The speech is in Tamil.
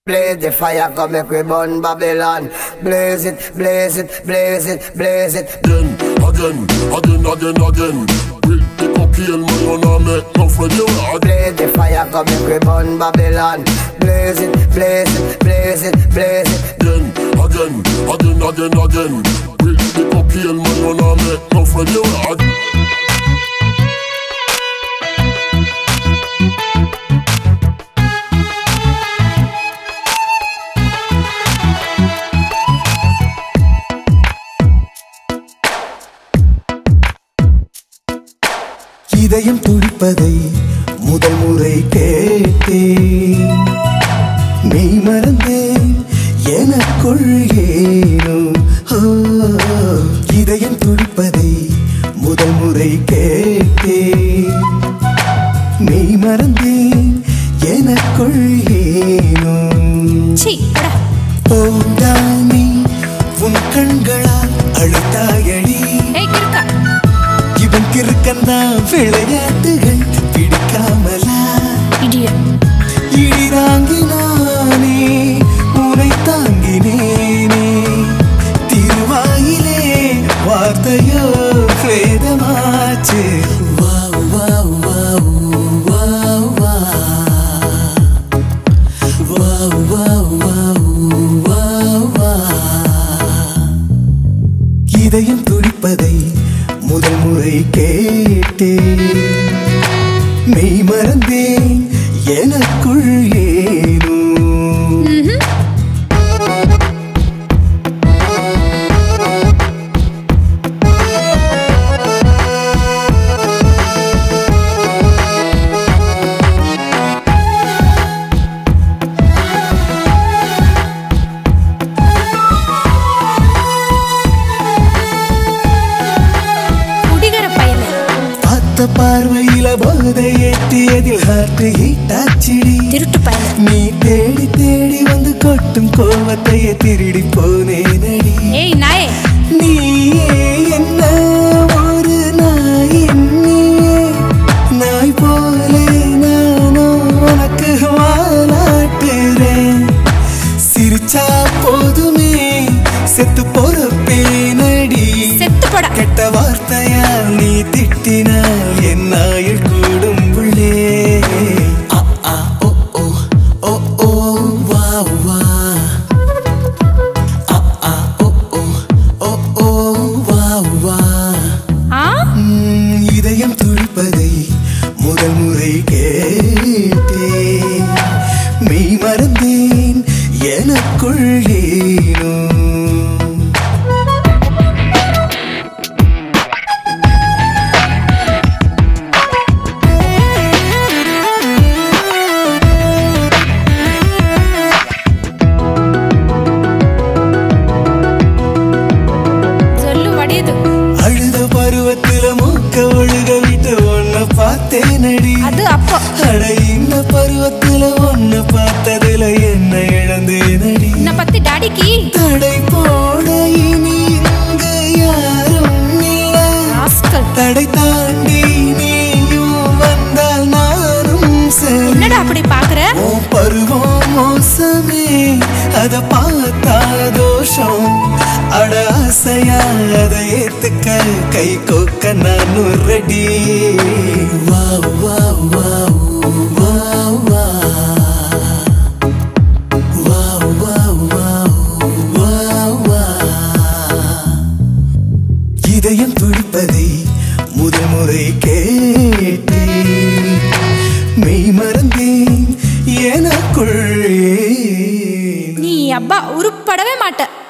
Blaze the fire, come make we burn Babylon. Blaze it, blaze it, blaze it, blaze it. Again, again, again, again, again. With the cocaine, man, you know make no friend you are. Blaze the fire, come make we burn Babylon. Blaze it, blaze it, blaze it, blaze it. Again, again, again, again, again. With the cocaine, man, you know make no friend you are. இதயம் துடிப்பதை முதல் முறை கேட்டேன் மெய் மறந்தேன் எனக்குள் ஏனோ ஓ, இதயம் துடிப்பதை முதல் முறை கேட்டேன் மெய் மறந்தேன் எனக்குள் ஏனோ சீ போடா போந்தானி உன் கண்களால் அழுத்தாயடி ஏய் கிறுக்கா இவன் கிறுக்கந்தான் விளையாட்டுகள் பிடிக்காமலா இடியட் இடி தாங்கினானே உனை தாங்கினேனே திருவாயிலே வார்த்தையோ வேதமாச்சு வாவ் வாவ் வாவ் வாவ் வா. வாவ் வாவ் வாவ் வாவ் வா. இதயம் துடிப்பதை முதல் முறை கேட்டேன் மெய் மறந்தேன் எனக்குள் ஏனோ குடிகர பயலே பார்த்த பார்வையில போதை ஏற்றியதில் ஹார்ட் ஹீட் ஆச்சிடி திருட்டு பயலே நீ தேடி தேடி வந்து கொட்டும் கோவத்தையே திருடி போனேனடி ஏய் நாயே நீயே என்ன ஒரு நாயின் நீயே நாய் போலே நானோ உனக்கு வாலாட்டுறேன் சிரிச்சா போதுமே செத்து பொறுப்பேனடி செத்து போடா கெட்ட வார்த்தையால் நீ திட்டினால் என் ஆயுள் கூடும் உள்ளே ஆ, ஆ, ஓ, ஓ, ஓ, ஓ, வா, வா. ஆ, ஆ, ஓ, ஓ, ஓ, ஓ, வா, வா. ஆ ம், இதயம் துடிப்பதை முதல் முறை கேட்டேன் மெய் மறந்தேன் எனக்குள் ஏனோ சொல்லு வடியுது அழுத பருவத்துல மூக்க ஒழுக விட்டு ஒன்ன பார்த்தேனடி அது அப்போ அட இந்த பருவத்துல ஒன்ன பார்த்ததுல என்ன இழந்தேனடி உன்னை பத்தி டாடிக்கு தடை போட இனி இங்கு யாரும் இல்லை ராஸ்கல் தடை தாண்டி நீயும் வந்தால் நானும் சரி என்னடா அப்படி பாக்குற உன் பருவம் மோசமே அத பார்த்தா தோஷம் அட ஆசையா அதை ஏத்துக்க கை கோக்க நானும் ரெடி வா வா வா வா வா வா வா வா வா வா இதயம் துடிப்பதை முதல் முறை கேட்டேன் மெய் மறந்தேன் எனக்குள் ஏனோ. நீ அப்பா உருப்படவே மாட்ட